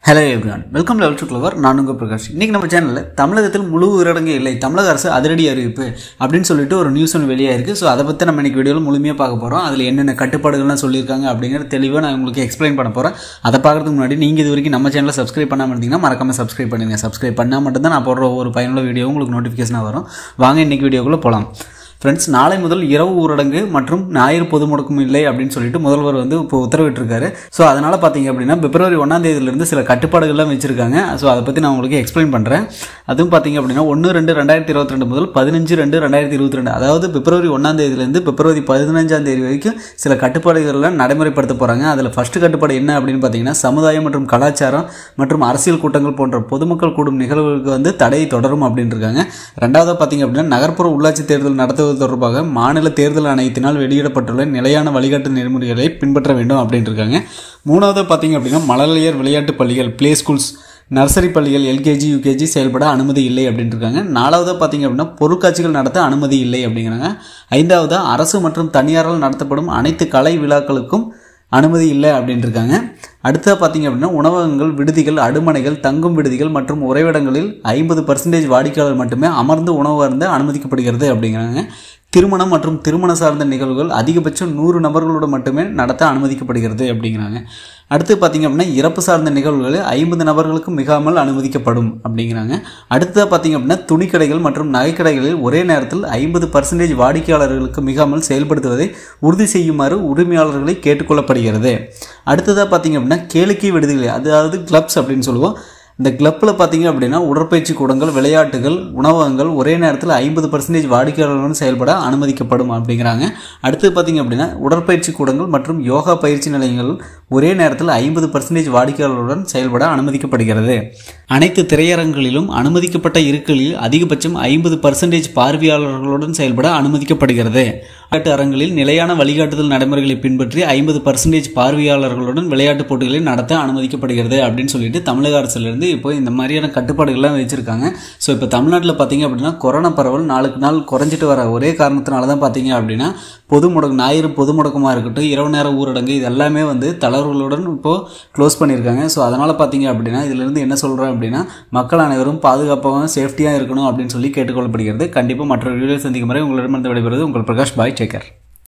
hello everyone welcome level to clever நான் உங்கள் பிரகாஷ் இன்றைக்கி நம்ம சேனலில் தமிழகத்தில் முழு ஊரடங்கு இல்லை தமிழக அரசு அதிரடி அறிவிப்பு அப்படின்னு சொல்லிட்டு ஒரு நியூஸ் ஒன்று வெளியாயிருக்கு ஸோ அதை பற்றி நம்ம இன்னைக்கு வீடியோவில் முழுமையாக பார்க்க போகிறோம் அதில் என்னென்ன கட்டுப்பாடுகள்லாம் சொல்லியிருக்காங்க அப்படிங்கிற தெளிவாக நான் உங்களுக்கு எக்ஸ்பிளைன் பண்ண போகிறேன் அதை பார்க்கறதுக்கு முன்னாடி நீங்கள் இது வரைக்கும் நம்ம சேனலை சப்ஸ்கிரைப் பண்ணாமல் இருந்தீங்கன்னா மறக்காம சப்ஸ்கிரைப் பண்ணுங்க சப்ஸ்கிரைப் பண்ணால் மட்டும்தான் நான் போடுற ஒவ்வொரு பயனுள்ள வீடியோ உங்களுக்கு நோட்டிஃபிகேஷனாக வரும் வாங்க இன்றைக்கி வீடியோக்குள்ளே போகலாம் ஃப்ரெண்ட்ஸ் நாளை முதல் இரவு ஊரடங்கு மற்றும் ஞாயிறு பொது முடக்கம் இல்லை அப்படின்னு சொல்லிட்டு முதல்வர் வந்து இப்போ உத்தரவிட்டிருக்காரு ஸோ அதனால் பார்த்தீங்க அப்படின்னா பிப்ரவரி ஒன்றாம் தேதியிலிருந்து சில கட்டுப்பாடுகள்லாம் வச்சுருக்காங்க ஸோ அதை பற்றி நான் உங்களுக்கு எக்ஸ்பிளைன் பண்ணுறேன் அதுவும் பார்த்தீங்க அப்படின்னா ஒன்று ரெண்டு ரெண்டாயிரத்தி இருபத்தி ரெண்டு முதல் பதினஞ்சு ரெண்டு ரெண்டாயிரத்தி இருபத்தி ரெண்டு அதாவது பிப்ரவரி ஒன்றாம் தேதியிலேருந்து பிப்ரவரி பதினஞ்சாம் தேதி வரைக்கும் சில கட்டுப்பாடுகள்லாம் நடைமுறைப்படுத்த போகிறாங்க அதில் ஃபஸ்ட்டு கட்டுப்பாடு என்ன அப்படின்னு பார்த்தீங்கன்னா சமுதாயம் மற்றும் கலாச்சாரம் மற்றும் அரசியல் கூட்டங்கள் போன்ற பொதுமக்கள் கூடும் நிகழ்வுகளுக்கு வந்து தடை தொடரும் அப்படின்னு இருக்காங்க ரெண்டாவதாக பார்த்தீங்க அப்படின்னா நகர்ப்புற உள்ளாட்சி தேர்தல் நடத்துவது தொடர்பாக மாநில தேர்தல் ஆணையத்தினால் வெளியிடப்பட்டுள்ள நிலையான வழிகாட்டு நெறிமுறைகளை பின்பற்ற வேண்டும் அப்படின்னு இருக்காங்க மூணாவது பார்த்தீங்க அப்படின்னா மழலையர் விளையாட்டு பள்ளிகள் ப்ளே ஸ்கூல்ஸ் நர்சரி பள்ளிகள் எல்கேஜி யூகேஜி செயல்பட அனுமதி இல்லை அப்படின்னு இருக்காங்க நாலாவதாக பார்த்தீங்க அப்படின்னா பொருட்காட்சிகள் நடத்த அனுமதி இல்லை அப்படிங்கிறாங்க ஐந்தாவதாக அரசு மற்றும் தனியாரால் நடத்தப்படும் அனைத்து கலை விழாக்களுக்கும் அனுமதி இல்லை அப்படின்னு இருக்காங்க அடுத்ததாக பார்த்தீங்க அப்படின்னா உணவகங்கள் விடுதிகள் அடுமனைகள் தங்கும் விடுதிகள் மற்றும் உறைவிடங்களில் ஐம்பது பர்சன்டேஜ் வாடிக்கையாளர் மட்டுமே அமர்ந்து உணவு அருந்த அனுமதிக்கப்படுகிறது அப்படிங்கிறாங்க திருமணம் மற்றும் திருமண சார்ந்த நிகழ்வுகள் அதிகபட்சம் நூறு நபர்களோடு மட்டுமே நடத்த அனுமதிக்கப்படுகிறது அப்படிங்கிறாங்க அடுத்து பார்த்தீங்க அப்படின்னா இறப்பு சார்ந்த நிகழ்வுகள் ஐம்பது நபர்களுக்கு மிகாமல் அனுமதிக்கப்படும் அப்படிங்கிறாங்க அடுத்ததாக பார்த்தீங்க அப்படின்னா துணிக்கடைகள் மற்றும் நகைக்கடைகளில் ஒரே நேரத்தில் ஐம்பது பர்சன்டேஜ் வாடிக்கையாளர்களுக்கு மிகாமல் செயல்படுத்துவதை உறுதி செய்யுமாறு உரிமையாளர்களை கேட்டுக்கொள்ளப்படுகிறது அடுத்ததாக பார்த்தீங்க அப்படின்னா கேளிக்கை விடுதிகள் அதாவது கிளப்ஸ் அப்படின்னு சொல்லுவோம் இந்த கிளப்பில் பார்த்தீங்க அப்படின்னா உடற்பயிற்சி கூடங்கள் விளையாட்டுகள் உணவகங்கள் ஒரே நேரத்தில் ஐம்பது பர்சன்டேஜ் வாடிக்கையாளர்களுடன் செயல்பட அனுமதிக்கப்படும் அப்படிங்கிறாங்க அடுத்து பார்த்தீங்க அப்படின்னா உடற்பயிற்சி கூடங்கள் மற்றும் யோகா பயிற்சி நிலையங்கள் ஒரே நேரத்தில் ஐம்பது பர்சன்டேஜ் வாடிக்கையாளர்களுடன் செயல்பட அனுமதிக்கப்படுகிறது அனைத்து திரையரங்குகளிலும் அனுமதிக்கப்பட்ட இருக்கைகளில் அதிகபட்சம் ஐம்பது பர்சன்டேஜ் பார்வையாளர்களுடன் செயல்பட அனுமதிக்கப்படுகிறது விளையாட்டு அரங்கில் நிலையான வழிகாட்டுதல் நடைமுறைகளை பின்பற்றி ஐம்பது பர்சன்டேஜ் பார்வையாளர்களுடன் விளையாட்டுப் போட்டிகளை நடத்த அனுமதிக்கப்படுகிறது அப்படின்னு சொல்லிட்டு தமிழக அரசுலேருந்து இப்போ இந்த மாதிரியான கட்டுப்பாடுகள்லாம் வச்சுருக்காங்க ஸோ இப்போ தமிழ்நாட்டில் பார்த்தீங்க அப்படின்னா கொரோனா பரவல் நாளுக்கு நாள் குறைஞ்சிட்டு வர ஒரே காரணத்தினால தான் பார்த்தீங்க அப்படின்னா பொது முடக்கு ஞாயிறு பொது முடக்கமாக இருக்கட்டும் இரவு நேர ஊரடங்கு இது எல்லாமே வந்து தளர்வுகளுடன் இப்போது க்ளோஸ் பண்ணியிருக்காங்க ஸோ அதனால் பார்த்தீங்க அப்படின்னா இதிலிருந்து என்ன சொல்கிறேன் அப்படின்னா மக்கள் அனைவரும் பாதுகாப்பாகவும் சேஃப்டியாக இருக்கணும் அப்படின்னு சொல்லி கேட்டுக்கொள்ளப்படுகிறது கண்டிப்பாக மற்ற வீடியோ சந்திக்கும் வரை உங்களிடமிருந்து விடைபெறுவது உங்கள் பிரகாஷ் பாய் டேக்கர்